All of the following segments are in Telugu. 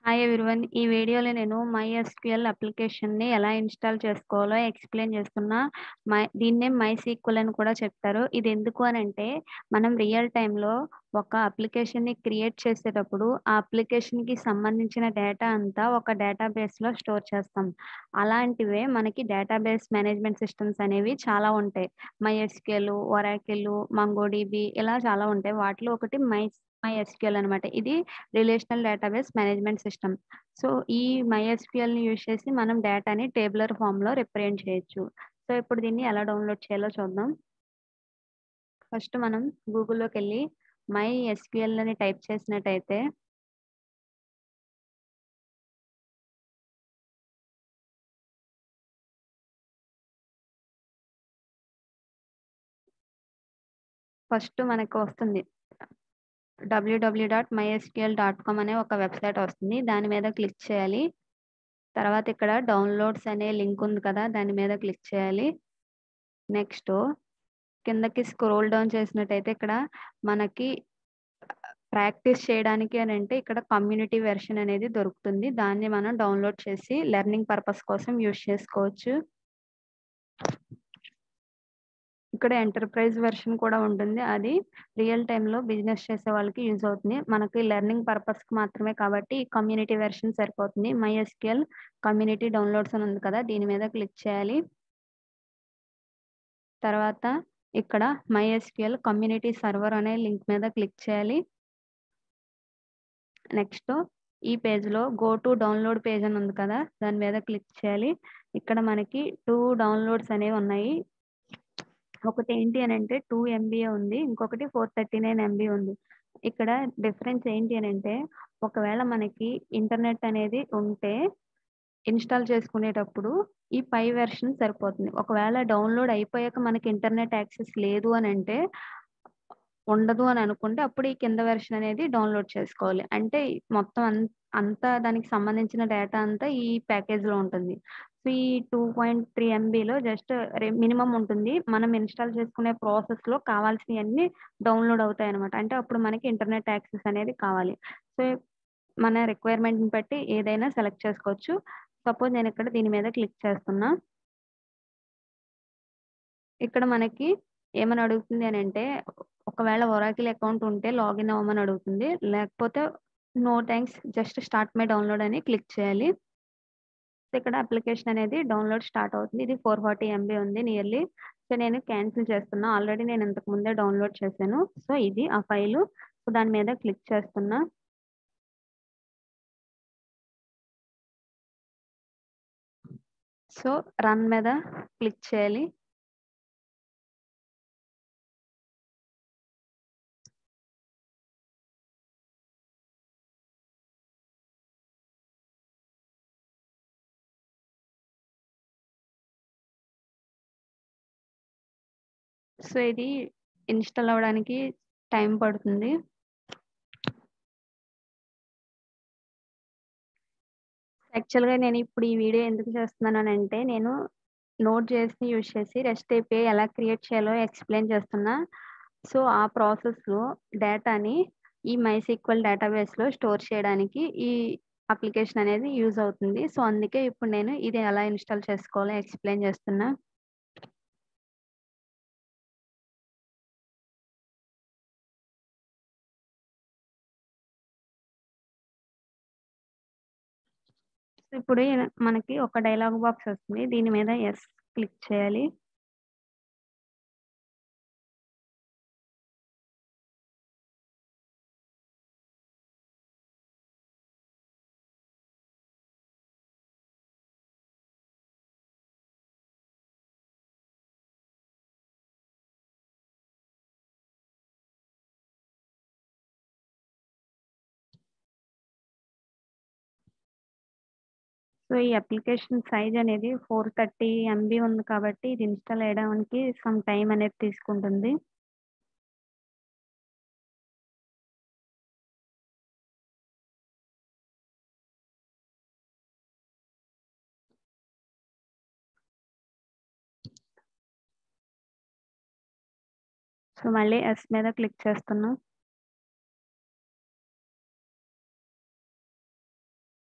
Hi everyone. ఈ వీడియోలో నేను మైఎస్‌క్యూఎల్ అప్లికేషన్‌ని ఎలా ఇన్‌స్టాల్ చేసుకోవాలో ఎక్స్‌ప్లెయిన్ చేస్తున్నా. మై దీన్నే మైసీక్వెల్ అని కూడా చెప్తారు. ఇది ఎందుకు అనంటే, మనం రియల్ టైమ్‌లో ఒక అప్లికేషన్‌ని క్రియేట్ చేసేటప్పుడు, ఆ అప్లికేషన్‌కి సంబంధించిన డేటా అంతా ఒక డేటాబేస్‌లో స్టోర్ చేస్తాం. అలాంటివే మనకి డేటాబేస్ మేనేజ్మెంట్ సిస్టమ్స్ అనేవి చాలా ఉంటాయి. మైఎస్‌క్యూఎల్, ఒరాకిల్, మంగోడిబి ఇలా చాలా ఉంటాయి. వాటిలో ఒకటి మైస్ మైఎస్‌క్యూఎల్ అనమాట. ఇది relational database management system. So, ఈ మైఎస్‌క్యూఎల్‌ని యూజ్ చేసి మనం డేటాని టేబులర్ ఫార్మ్‌లో రిప్రజెంట్ చేయొచ్చు. సో, ఇప్పుడు దీన్ని ఎలా డౌన్‌లోడ్ చేయాలో చూద్దాం. ఫస్ట్ మనం గూగుల్‌లోకెళ్ళి మైఎస్‌క్యూఎల్ అని టైప్ చేసినట్టయితే ఫస్ట్ మనకు వస్తుంది. www.mysql.com అనే ఒక వెబ్‌సైట్ వస్తుంది. దాని మీద క్లిక్ చేయాలి. తర్వాత ఇక్కడ డౌన్‌లోడ్స్ అనే లింక్ ఉంది కదా! దాని మీద క్లిక్ చేయాలి. నెక్స్టు కిందకి స్క్రోల్ డౌన్ చేసినట్టయితే ఇక్కడ మనకి ప్రాక్టీస్ చేయడానికి అనంటే ఇక్కడ కమ్యూనిటీ వెర్షన్ అనేది దొరుకుతుంది. దాన్ని మనం డౌన్‌లోడ్ చేసి లెర్నింగ్ పర్పస్ కోసం యూజ్ చేసుకోవచ్చు. ఇక్కడ ఎంటర్‌ప్రైజ్ వెర్షన్ కూడా ఉంటుంది. అది రియల్ టైమ్‌లో బిజినెస్ చేసే వాళ్ళకి యూజ్ అవుతుంది. మనకి లెర్నింగ్ పర్పస్‌కి మాత్రమే కాబట్టి ఈ కమ్యూనిటీ వెర్షన్ సరిపోతుంది. మైఎస్‌క్యూఎల్ కమ్యూనిటీ డౌన్‌లోడ్స్ అని ఉంది కదా! దీని మీద క్లిక్ చేయాలి. తర్వాత ఇక్కడ మైఎస్‌క్యూఎల్ కమ్యూనిటీ సర్వర్ అనే లింక్ మీద క్లిక్ చేయాలి. నెక్స్టు ఈ పేజ్‌లో గో టు డౌన్‌లోడ్ పేజ్ అని ఉంది కదా! దాని మీద క్లిక్ చేయాలి. ఇక్కడ మనకి 2 డౌన్‌లోడ్స్ అనేవి ఉన్నాయి. ఒకటి ఏంటి అనంటే 2 ఎంబీఏ ఉంది. ఇంకొకటి 439 ఎంబీ ఉంది. ఇక్కడ డిఫరెన్స్ ఏంటి అనంటే, ఒకవేళ మనకి ఇంటర్నెట్ అనేది ఉంటే ఇన్‌స్టాల్ చేసుకునేటప్పుడు ఈ పై వెర్షన్ సరిపోతుంది. ఒకవేళ డౌన్‌లోడ్ అయిపోయాక మనకి ఇంటర్నెట్ యాక్సెస్ లేదు అనంటే, ఉండదు అని అనుకుంటే అప్పుడు ఈ కింద వెర్షన్ అనేది డౌన్‌లోడ్ చేసుకోవాలి. అంటే మొత్తం అన్ అంతా దానికి సంబంధించిన డేటా అంతా ఈ ప్యాకేజ్‌లో ఉంటుంది. సో, ఈ 2.3 ఎంబీలో జస్ట్ రె మినిమమ్ ఉంటుంది. మనం ఇన్‌స్టాల్ చేసుకునే ప్రాసెస్‌లో కావాల్సినయన్నీ డౌన్‌లోడ్ అవుతాయన్నమాట. అంటే అప్పుడు మనకి ఇంటర్నెట్ యాక్సెస్ అనేది కావాలి. సో, మన రిక్వైర్మెంట్‌ని బట్టి ఏదైనా సెలెక్ట్ చేసుకోవచ్చు. సపోజ్ నేను ఇక్కడ దీని మీద క్లిక్ చేస్తున్నా. ఇక్కడ మనకి ఏమని అడుగుతుంది అనంటే, ఒకవేళ ఒరాకిల్ అకౌంట్ ఉంటే లాగిన్ అవ్వమని అడుగుతుంది. లేకపోతే no thanks just start my download అని క్లిక్ చేయాలి. సో, ఇక్కడ అప్లికేషన్ అనేది డౌన్‌లోడ్ స్టార్ట్ అవుతుంది. ఇది 440 ఎంబీ ఉంది నియర్లీ. సో, నేను క్యాన్సిల్ చేస్తున్నా. ఆల్రెడీ నేను ఇంతకు ముందే డౌన్‌లోడ్ చేశాను. సో, ఇది ఆ ఫైలు. సో, దాని మీద క్లిక్ చేస్తున్నా. సో, రన్ మీద క్లిక్ చేయాలి. సో, ఇది ఇన్‌స్టాల్ అవ్వడానికి టైం పడుతుంది. యాక్చువల్‌గా నేను ఇప్పుడు ఈ వీడియో ఎందుకు చేస్తున్నాననంటే, నేను నోడ్ జేఎస్‌ని యూజ్ చేసి రెస్ట్ ఏపీఐ ఎలా క్రియేట్ చేయాలో ఎక్స్‌ప్లెయిన్ చేస్తున్నా. సో, ఆ ప్రాసెస్‌లో డేటాని ఈ మైసీక్వెల్ డేటాబేస్‌లో స్టోర్ చేయడానికి ఈ అప్లికేషన్ అనేది యూజ్ అవుతుంది. సో, అందుకే ఇప్పుడు నేను ఇది ఎలా ఇన్‌స్టాల్ చేసుకోవాలో ఎక్స్‌ప్లెయిన్ చేస్తున్నా. ఇప్పుడు మనకి ఒక డైలాగ్ బాక్స్ వస్తుంది. దీని మీద యెస్ క్లిక్ చేయాలి. సో, ఈ అప్లికేషన్ సైజ్ అనేది 430 ఎంబీ ఉంది కాబట్టి ఇది ఇన్‌స్టాల్ అయ్యడానికి సమ్ టైమ్ అనేది తీసుకుంటుంది. సో, మళ్ళీ యెస్ మీద క్లిక్ చేస్తున్నా.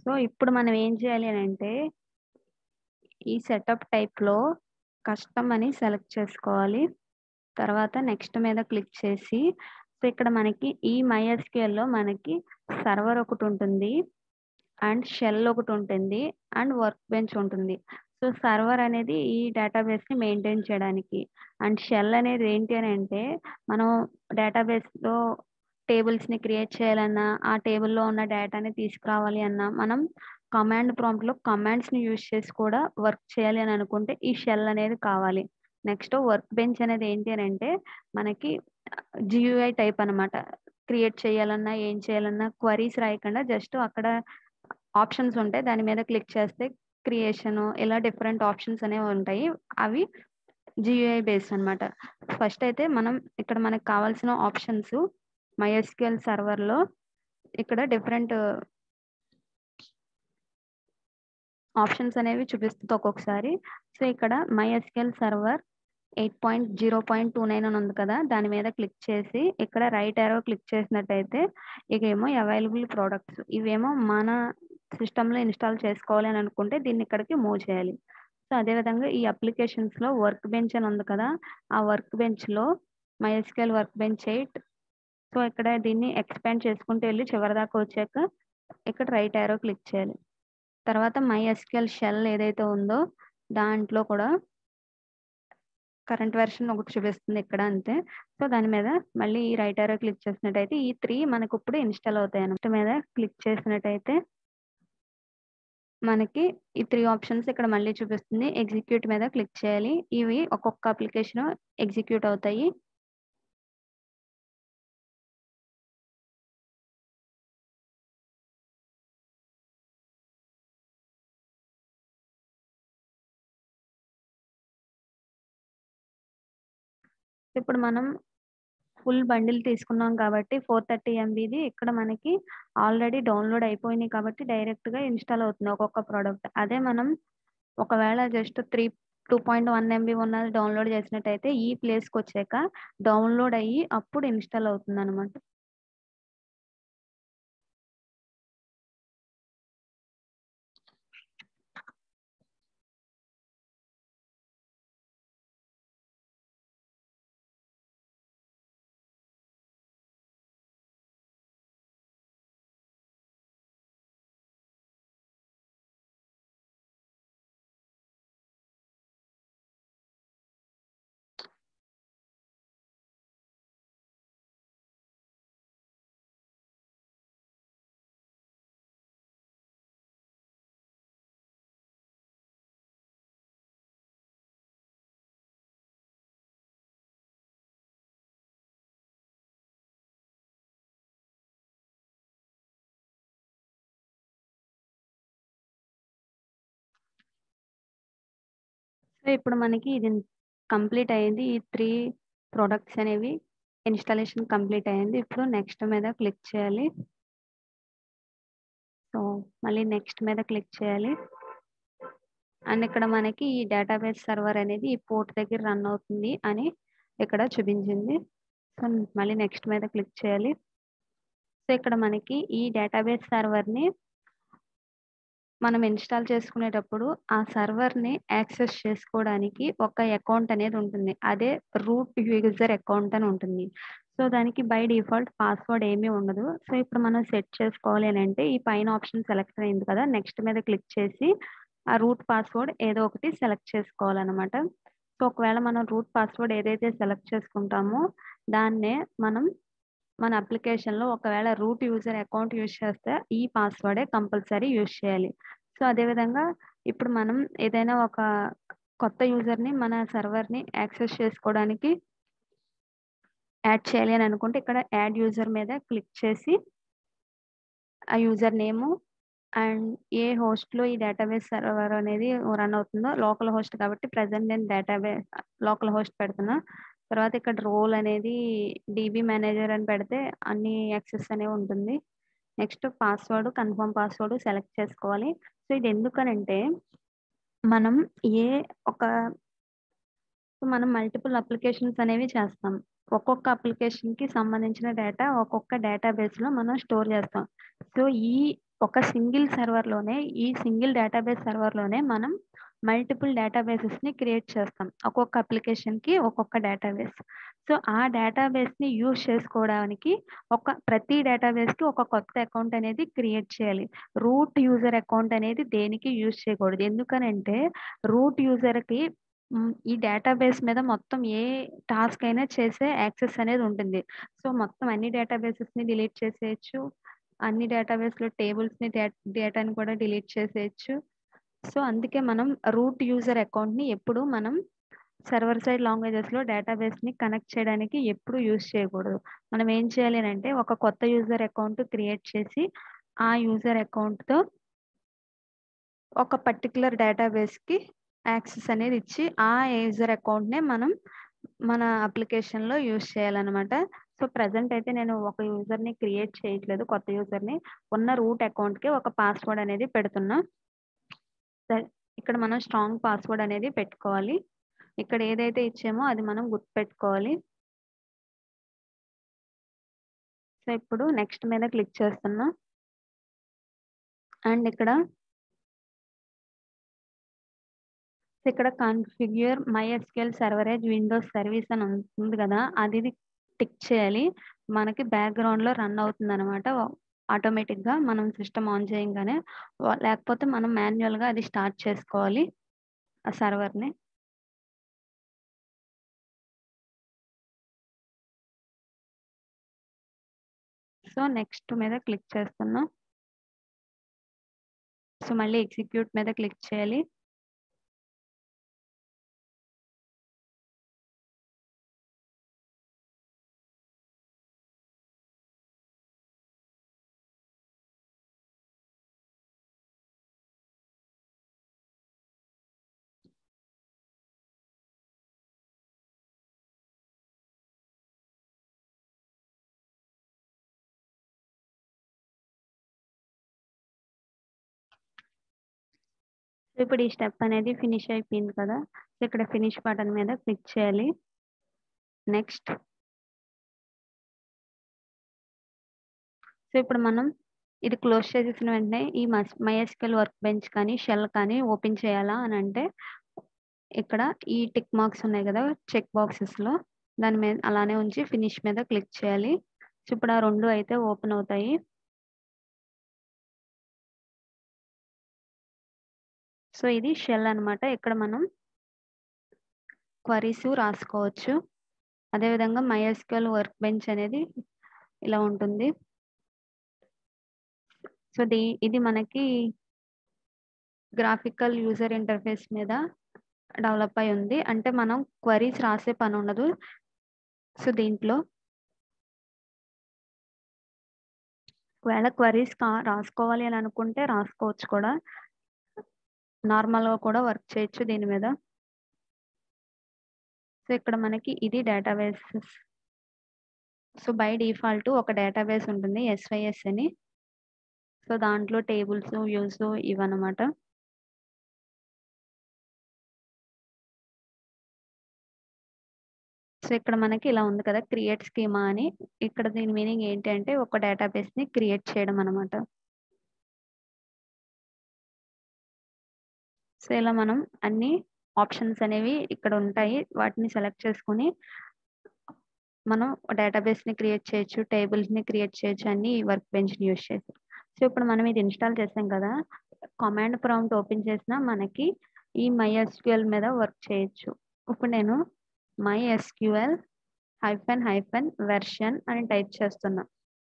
సో ఇప్పుడు మనం ఏం చేయాలి అని అంటే ఈ సెటప్ టైప్లో కస్టమ్ అని సెలెక్ట్ చేసుకోవాలి తర్వాత నెక్స్ట్ మీద క్లిక్ చేసి సో ఇక్కడ మనకి ఈ మైఎస్క్యూఎల్లో మనకి సర్వర్ ఒకటి ఉంటుంది అండ్ షెల్ ఒకటి ఉంటుంది అండ్ వర్క్ బెంచ్ ఉంటుంది సో సర్వర్ అనేది ఈ డేటాబేస్ని మెయింటైన్ చేయడానికి అండ్ షెల్ అనేది ఏంటి అని అంటే మనం డేటాబేస్లో టేబుల్స్ని క్రియేట్ చేయాలన్నా ఆ టేబుల్లో ఉన్న డేటాని తీసుకురావాలి అన్నా మనం కమాండ్ ప్రాంప్ట్లో కమాండ్స్ని యూజ్ చేసి కూడా వర్క్ చేయాలి అని అనుకుంటే ఈ షెల్ అనేది కావాలి నెక్స్ట్ వర్క్ బెంచ్ అనేది ఏంటి అని అంటే మనకి జియుఐ టైప్ అనమాట క్రియేట్ చేయాలన్నా ఏం చేయాలన్నా క్వరీస్ రాయకుండా జస్ట్ అక్కడ ఆప్షన్స్ ఉంటాయి దాని మీద క్లిక్ చేస్తే క్రియేషన్ ఇలా డిఫరెంట్ ఆప్షన్స్ అనేవి ఉంటాయి అవి జియుఐ బేస్డ్ అనమాట ఫస్ట్ అయితే మనం ఇక్కడ మనకు కావాల్సిన ఆప్షన్స్ మైఎస్క్యూఎల్ సర్వర్లో ఇక్కడ డిఫరెంట్ ఆప్షన్స్ అనేవి చూపిస్తుంది ఒక్కొక్కసారి సో ఇక్కడ MySQL server eight point zero point two nine అని ఉంది కదా దాని మీద క్లిక్ చేసి ఇక్కడ రైట్ ఏరో క్లిక్ చేసినట్టయితే ఇవేమో అవైలబుల్ ప్రోడక్ట్స్ ఇవేమో మన సిస్టంలో ఇన్స్టాల్ చేసుకోవాలి అని అనుకుంటే దీన్ని ఇక్కడికి మూవ్ చేయాలి సో అదేవిధంగా ఈ అప్లికేషన్స్లో వర్క్ బెంచ్ అని ఉంది కదా ఆ వర్క్ బెంచ్లో MySQL workbench eight so ఇక్కడ దీన్ని ఎక్స్పాండ్ చేసుకుంటూ వెళ్ళి చివరి దాకా వచ్చాక ఇక్కడ రైట్ ఏరో క్లిక్ చేయాలి తర్వాత మైఎస్క్యూఎల్ షెల్ ఏదైతే ఉందో దాంట్లో కూడా కరెంట్ వెర్షన్ ఒకటి చూపిస్తుంది ఇక్కడ అంతే సో దాని మీద మళ్ళీ ఈ రైట్ ఏరో క్లిక్ చేసినట్టయితే ఈ త్రీ మనకు ఇప్పుడు ఇన్స్టాల్ అవుతాయి అన్నమాట మీద క్లిక్ చేసినట్టయితే మనకి ఈ త్రీ ఆప్షన్స్ ఇక్కడ మళ్ళీ చూపిస్తుంది ఎగ్జిక్యూట్ మీద క్లిక్ చేయాలి ఇవి ఒక్కొక్క అప్లికేషన్ ఎగ్జిక్యూట్ అవుతాయి ఇప్పుడు మనం ఫుల్ బండిల్ తీసుకున్నాం కాబట్టి ఫోర్ థర్టీ ఎంబీది ఇక్కడ మనకి ఆల్రెడీ డౌన్లోడ్ అయిపోయినాయి కాబట్టి డైరెక్ట్గా ఇన్స్టాల్ అవుతుంది ఒక్కొక్క ప్రోడక్ట్ అదే మనం ఒకవేళ just three two point one MB ఉన్నది డౌన్లోడ్ చేసినట్టయితే ఈ ప్లేస్కి వచ్చాక డౌన్లోడ్ అయ్యి అప్పుడు ఇన్స్టాల్ అవుతుంది అనమాట సో ఇప్పుడు మనకి ఇది కంప్లీట్ అయింది ఈ త్రీ ప్రొడక్ట్స్ అనేవి ఇన్స్టాలేషన్ కంప్లీట్ అయింది ఇప్పుడు నెక్స్ట్ మీద క్లిక్ చేయాలి సో మళ్ళీ నెక్స్ట్ మీద క్లిక్ చేయాలి అండ్ ఇక్కడ మనకి ఈ డేటాబేస్ సర్వర్ అనేది ఈ పోర్ట్ దగ్గర రన్ అవుతుంది అని ఇక్కడ చూపించింది సో మళ్ళీ నెక్స్ట్ మీద క్లిక్ చేయాలి సో ఇక్కడ మనకి ఈ డేటాబేస్ సర్వర్ని మనం ఇన్స్టాల్ చేసుకునేటప్పుడు ఆ సర్వర్ని యాక్సెస్ చేసుకోవడానికి ఒక అకౌంట్ అనేది ఉంటుంది అదే రూట్ యూజర్ అకౌంట్ అని ఉంటుంది సో దానికి బై డిఫాల్ట్ పాస్వర్డ్ ఏమీ ఉండదు సో ఇప్పుడు మనం సెట్ చేసుకోవాలి అని అంటే ఈ పైన ఆప్షన్ సెలెక్ట్ అయింది కదా నెక్స్ట్ మీద క్లిక్ చేసి ఆ రూట్ పాస్వర్డ్ ఏదో ఒకటి సెలెక్ట్ చేసుకోవాలన్నమాట సో ఒకవేళ మనం రూట్ పాస్వర్డ్ ఏదైతే సెలెక్ట్ చేసుకుంటామో దాన్నే మనం మన అప్లికేషన్లో ఒకవేళ రూట్ యూజర్ అకౌంట్ యూజ్ చేస్తే ఈ పాస్వర్డే కంపల్సరీ యూజ్ చేయాలి సో అదేవిధంగా ఇప్పుడు మనం ఏదైనా ఒక కొత్త యూజర్ని మన సర్వర్ని యాక్సెస్ చేసుకోవడానికి యాడ్ చేయాలి అని అనుకుంటే ఇక్కడ యాడ్ యూజర్ మీద క్లిక్ చేసి ఆ యూజర్ నేము అండ్ ఏ హోస్ట్లో ఈ డేటాబేస్ సర్వర్ అనేది రన్ అవుతుందో లోకల్ హోస్ట్ కాబట్టి ప్రజెంట్ నేను డేటాబేస్ లోకల్ హోస్ట్ పెడుతున్నా తర్వాత ఇక్కడ రోల్ అనేది డీబీ మేనేజర్ అని పెడితే అన్ని యాక్సెస్ అనేవి ఉంటుంది next password confirm password select చేసుకోవాలి సో ఇది ఎందుకనంటే మనం ఏ ఒక మనం మల్టిపుల్ అప్లికేషన్స్ అనేవి చేస్తాం ఒక్కొక్క అప్లికేషన్కి సంబంధించిన డేటా ఒక్కొక్క డేటాబేస్లో మనం స్టోర్ చేస్తాం సో ఈ ఒక సింగిల్ సర్వర్లోనే ఈ సింగిల్ డేటాబేస్ సర్వర్లోనే మనం మల్టిపుల్ డేటాబేసెస్ని క్రియేట్ చేస్తాం ఒక్కొక్క అప్లికేషన్కి ఒక్కొక్క డేటాబేస్ సో ఆ డేటాబేస్ని యూజ్ చేసుకోవడానికి ఒక ప్రతి డేటాబేస్కి ఒక కొత్త అకౌంట్ అనేది క్రియేట్ చేయాలి రూట్ యూజర్ అకౌంట్ అనేది దేనికి యూజ్ చేయకూడదు ఎందుకనంటే రూట్ యూజర్కి ఈ డేటాబేస్ మీద మొత్తం ఏ టాస్క్ అయినా చేసే యాక్సెస్ అనేది ఉంటుంది సో మొత్తం అన్ని డేటాబేసెస్ని డిలీట్ చేసేయచ్చు అన్ని డేటాబేస్లో టేబుల్స్ని డేటాని కూడా డిలీట్ చేసేయచ్చు సో అందుకే మనం రూట్ యూజర్ అకౌంట్ని ఎప్పుడు మనం సర్వర్ సైడ్ లాంగ్వేజెస్లో డేటాబేస్ని కనెక్ట్ చేయడానికి ఎప్పుడు యూజ్ చేయకూడదు మనం ఏం చేయాలి అంటే ఒక కొత్త యూజర్ అకౌంట్ క్రియేట్ చేసి ఆ యూజర్ అకౌంట్తో ఒక పర్టికులర్ డేటాబేస్కి యాక్సెస్ అనేది ఇచ్చి ఆ యూజర్ అకౌంట్నే మనం మన అప్లికేషన్లో యూజ్ చేయాలన్నమాట సో ప్రజెంట్ అయితే నేను ఒక యూజర్ని క్రియేట్ చేయట్లేదు కొత్త యూజర్ని ఉన్న రూట్ అకౌంట్కి ఒక పాస్వర్డ్ అనేది పెడుతున్నా ఇక్కడ మనం స్ట్రాంగ్ పాస్వర్డ్ అనేది పెట్టుకోవాలి ఇక్కడ ఏదైతే ఇచ్చామో అది మనం గుర్తుపెట్టుకోవాలి సో ఇప్పుడు నెక్స్ట్ మీద క్లిక్ చేస్తున్నా అండ్ ఇక్కడ ఇక్కడ configure MySQL server as Windows service అని ఉంది కదా అది టిక్ చేయాలి మనకి బ్యాక్గ్రౌండ్లో రన్ అవుతుంది అనమాట ఆటోమేటిక్గా మనం సిస్టమ్ ఆన్ చేయగానే లేకపోతే మనం మాన్యువల్గా అది స్టార్ట్ చేసుకోవాలి ఆ సర్వర్ని సో నెక్స్ట్ మీద క్లిక్ చేస్తున్నా సో మళ్ళీ ఎగ్జిక్యూట్ మీద క్లిక్ చేయాలి ఇప్పుడు ఈ స్టెప్ అనేది ఫినిష్ అయిపోయింది కదా సో ఇక్కడ ఫినిష్ బటన్ మీద క్లిక్ చేయాలి నెక్స్ట్ సో ఇప్పుడు మనం ఇది క్లోజ్ చేసేసిన వెంటనే ఈ మైఎస్కెల్ వర్క్ బెంచ్ కానీ షెల్ కానీ ఓపెన్ చేయాలా అని అంటే ఇక్కడ ఈ టిక్ మార్క్స్ ఉన్నాయి కదా చెక్ బాక్సెస్లో దాని మీద అలానే ఉంచి ఫినిష్ మీద క్లిక్ చేయాలి సో ఇప్పుడు ఆ రెండు అయితే ఓపెన్ అవుతాయి సో ఇది షెల్ అనమాట ఇక్కడ మనం క్వరీస్ రాసుకోవచ్చు అదేవిధంగా మైఎస్క్యూఎల్ వర్క్ బెంచ్ అనేది ఇలా ఉంటుంది సో ది ఇది మనకి గ్రాఫికల్ యూజర్ ఇంటర్ఫేస్ మీద డెవలప్ అయి ఉంది అంటే మనం క్వరీస్ రాసే పని ఉండదు సో దీంట్లో ఒకవేళ క్వరీస్ కా రాసుకోవాలి అని అనుకుంటే రాసుకోవచ్చు కూడా నార్మల్గా కూడా వర్క్ చేయొచ్చు దీని మీద సో ఇక్కడ మనకి ఇది డేటాబేసెస్ సో బై డిఫాల్ట్ ఒక డేటాబేస్ ఉంటుంది ఎస్వైఎస్ అని సో దాంట్లో టేబుల్స్ వ్యూస్ ఇవన్నమాట సో ఇక్కడ మనకి ఇలా ఉంది కదా క్రియేట్ స్కీమా అని ఇక్కడ దీని మీనింగ్ ఏంటి అంటే ఒక డేటాబేస్ ని క్రియేట్ చేయడం అనమాట సో ఇలా మనం అన్ని ఆప్షన్స్ అనేవి ఇక్కడ ఉంటాయి వాటిని సెలెక్ట్ చేసుకుని మనం డేటాబేస్ ని క్రియేట్ చేయొచ్చు టేబుల్స్ ని క్రియేట్ చేయొచ్చు అన్ని వర్క్ బెంచ్ ని యూజ్ చేసి సో ఇప్పుడు మనం ఇది ఇన్స్టాల్ చేసాం కదా కమాండ్ ప్రాంప్ట్ ఓపెన్ చేసినా మనకి ఈ మై ఎస్క్యూఎల్ మీద వర్క్ చేయొచ్చు ఇప్పుడు నేను MySQL hyphen hyphen version అని టైప్ చేస్తున్నా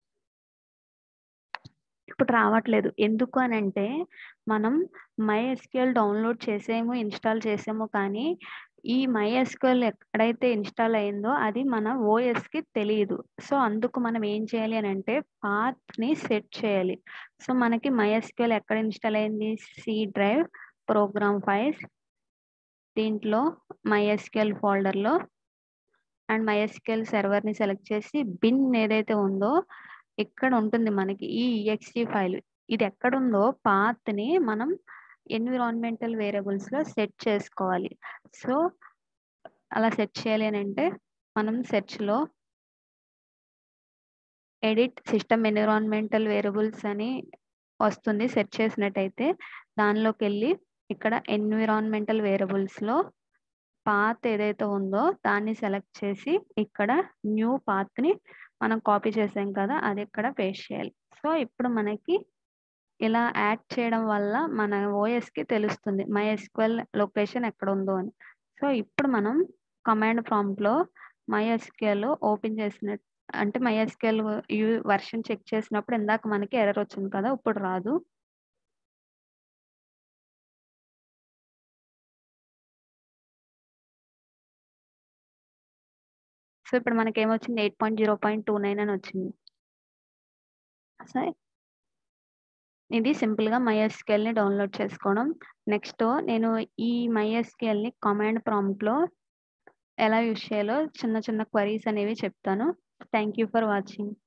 ఇప్పుడు రావట్లేదు ఎందుకు అని అంటే మనం మై ఎస్క్యూఎల్ డౌన్లోడ్ చేసేమో ఇన్స్టాల్ చేసామో కానీ ఈ మై ఎస్క్యూఎల్ ఎక్కడైతే ఇన్స్టాల్ అయిందో అది మన ఓఎస్ కి తెలియదు సో అందుకు మనం ఏం చేయాలి అని అంటే పాత్ ని సెట్ చేయాలి సో మనకి మై ఎస్క్యూఎల్ ఎక్కడ ఇన్స్టాల్ అయింది సి డ్రైవ్ ప్రోగ్రామ్ ఫైల్స్ దీంట్లో మైఎస్క్యూఎల్ ఫోల్డర్లో అండ్ మైఎస్క్యూఎల్ సర్వర్ని సెలెక్ట్ చేసి బిన్ ఏదైతే ఉందో ఇక్కడ ఉంటుంది మనకి ఈ ఈఎక్స్టీ ఫైల్ ఇది ఎక్కడుందో పాత్ని మనం ఎన్విరాన్మెంటల్ వేరియబుల్స్లో సెట్ చేసుకోవాలి సో అలా సెట్ చేయాలి అని అంటే మనం సెర్చ్లో ఎడిట్ సిస్టమ్ ఎన్విరాన్మెంటల్ వేరియబుల్స్ అని వస్తుంది సెర్చ్ చేసినట్టయితే దానిలోకెళ్ళి ఇక్కడ ఎన్విరాన్మెంటల్ వేరియబుల్స్‌లో పాత్ ఏదైతే ఉందో దాన్ని సెలెక్ట్ చేసి ఇక్కడ న్యూ పాత్‌ని మనం కాపీ చేసాం కదా! అది ఇక్కడ పేస్ట్ చేయాలి. సో, ఇప్పుడు మనకి ఇలా యాడ్ చేయడం వల్ల మన ఓఎస్‌కి తెలుస్తుంది. మైఎస్‌క్యూఎల్ లొకేషన్ ఎక్కడుందో అని. సో, ఇప్పుడు మనం కమాండ్ ప్రాంప్ట్‌లో మైఎస్‌క్యూఎల్ ఓపెన్ చేసిన అంటే మైఎస్‌క్యూఎల్ యూ వెర్షన్ చెక్ చేసినప్పుడు ఇందాక మనకి ఎర్రర్ వచ్చింది కదా! ఇప్పుడు రాదు. సో, ఇప్పుడు మనకేమొచ్చింది 8.0.29 అని వచ్చింది. సో ఇది సింపుల్‌గా మైఎస్‌క్యూఎల్‌ని డౌన్‌లోడ్ చేసుకోవడం. నెక్స్ట్ నేను ఈ మైఎస్‌క్యూఎల్‌ని కమాండ్ ప్రాంప్ట్‌లో ఎలా యూజ్ చేయాలో చిన్న చిన్న క్వెరీస్ అనేవి చెప్తాను. Thank you for watching.